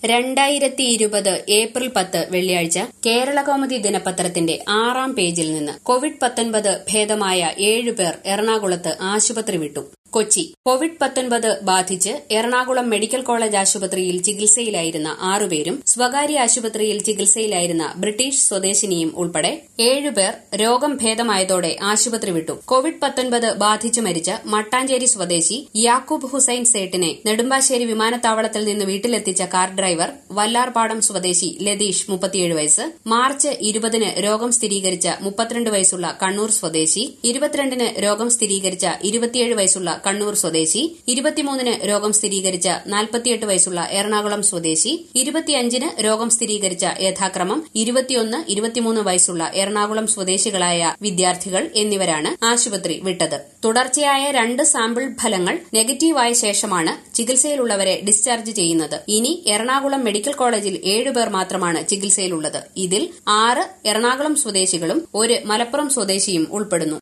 രണ്ടായിരത്തി ഇരുപത് ഏപ്രിൽ പത്ത് വെള്ളിയാഴ്ച കേരളകൗമുദി ദിനപത്രത്തിന്റെ ആറാം പേജിൽ നിന്ന് കോവിഡ് പത്തൊൻപത് ഭേദമായ ഏഴുപേർ എറണാകുളത്ത് ആശുപത്രി വിട്ടു കൊച്ചി കോവിഡ് പത്തൊൻപത് ബാധിച്ച് എറണാകുളം മെഡിക്കൽ കോളേജ് ആശുപത്രിയിൽ ചികിത്സയിലായിരുന്ന ആറുപേരും സ്വകാര്യ ആശുപത്രിയിൽ ചികിത്സയിലായിരുന്ന ബ്രിട്ടീഷ് സ്വദേശിനിയും ഉൾപ്പെടെ ഏഴുപേർ രോഗം ഭേദമായതോടെ ആശുപത്രി വിട്ടു കോവിഡ് പത്തൊൻപത് ബാധിച്ചു മരിച്ച മട്ടാഞ്ചേരി സ്വദേശി യാക്കൂബ് ഹുസൈൻ സേട്ടിനെ നെടുമ്പാശ്ശേരി വിമാനത്താവളത്തിൽ നിന്ന് വീട്ടിലെത്തിച്ച കാർ ഡ്രൈവർ വല്ലാർപാടം സ്വദേശി ലതീഷ് മുപ്പത്തിയേഴ് വയസ്സ് മാർച്ച് ഇരുപതിന് രോഗം സ്ഥിരീകരിച്ച മുപ്പത്തിരണ്ട് വയസ്സുള്ള കണ്ണൂർ സ്വദേശി ഇരുപത്തിരണ്ടിന് രോഗം സ്ഥിരീകരിച്ച ഇരുപത്തിയേഴ് വയസ്സുള്ള കണ്ണൂർ സ്വദേശി ഇരുപത്തിമൂന്നിന് രോഗം സ്ഥിരീകരിച്ച നാൽപ്പത്തിയെട്ട് വയസ്സുള്ള എറണാകുളം സ്വദേശി ഇരുപത്തിയഞ്ചിന് രോഗം സ്ഥിരീകരിച്ച യഥാക്രമം ഇരുപത്തിയൊന്ന് ഇരുപത്തിമൂന്ന് വയസ്സുള്ള എറണാകുളം സ്വദേശികളായ വിദ്യാർത്ഥികൾ എന്നിവരാണ് ആശുപത്രി വിട്ടത് തുടർച്ചയായ രണ്ട് സാമ്പിൾ ഫലങ്ങൾ നെഗറ്റീവായ ശേഷമാണ് ചികിത്സയിലുള്ളവരെ ഡിസ്ചാർജ് ചെയ്യുന്നത് ഇനി എറണാകുളം മെഡിക്കൽ കോളേജിൽ ഏഴുപേർ മാത്രമാണ് ചികിത്സയിലുള്ളത് ഇതിൽ ആറ് എറണാകുളം സ്വദേശികളും ഒരു മലപ്പുറം സ്വദേശിയും ഉൾപ്പെടുന്നു